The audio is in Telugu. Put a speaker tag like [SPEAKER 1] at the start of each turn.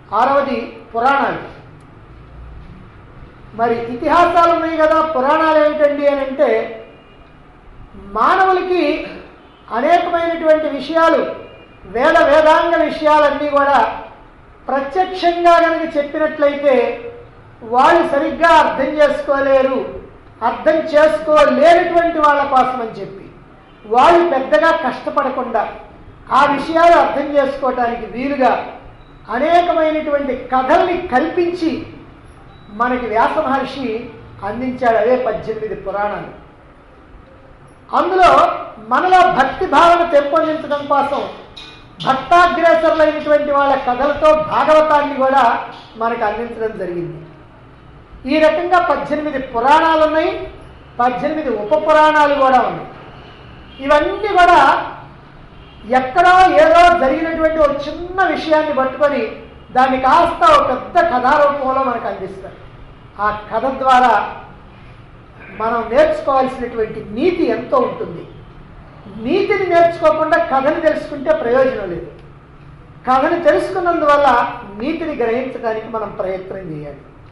[SPEAKER 1] ఆరవది పురాణాలు మరి ఇతిహాసాలు ఉన్నాయి కదా పురాణాలు ఏమిటండి అని అంటే మానవులకి అనేకమైనటువంటి విషయాలు వేద వేదాంగ విషయాలన్నీ కూడా ప్రత్యక్షంగా కనుక చెప్పినట్లయితే వాళ్ళు సరిగ్గా అర్థం చేసుకోలేరు అర్థం చేసుకోలేనటువంటి వాళ్ళ కోసం అని చెప్పి వాళ్ళు పెద్దగా కష్టపడకుండా ఆ విషయాలు అర్థం చేసుకోవటానికి వీలుగా అనేకమైనటువంటి కథల్ని కల్పించి మనకి వ్యాస మహర్షి అందించాడు అవే పద్దెనిమిది పురాణాలు అందులో మనలో భక్తి భావన పెంపొందించడం కోసం భక్తాగ్రేసరులైనటువంటి వాళ్ళ కథలతో భాగవతాన్ని కూడా మనకు అందించడం జరిగింది ఈ రకంగా పద్దెనిమిది పురాణాలు ఉన్నాయి పద్దెనిమిది ఉప పురాణాలు కూడా ఉన్నాయి ఇవన్నీ కూడా ఎక్కడో ఏదో జరిగినటువంటి ఒక చిన్న విషయాన్ని పట్టుకొని దాన్ని కాస్త ఒక పెద్ద కథారూపంలో మనకు అందిస్తారు ఆ కథ ద్వారా మనం నేర్చుకోవాల్సినటువంటి నీతి ఎంతో ఉంటుంది నీతిని నేర్చుకోకుండా కథని తెలుసుకుంటే ప్రయోజనం లేదు కథని తెలుసుకున్నందువల్ల నీతిని గ్రహించడానికి మనం ప్రయత్నం చేయాలి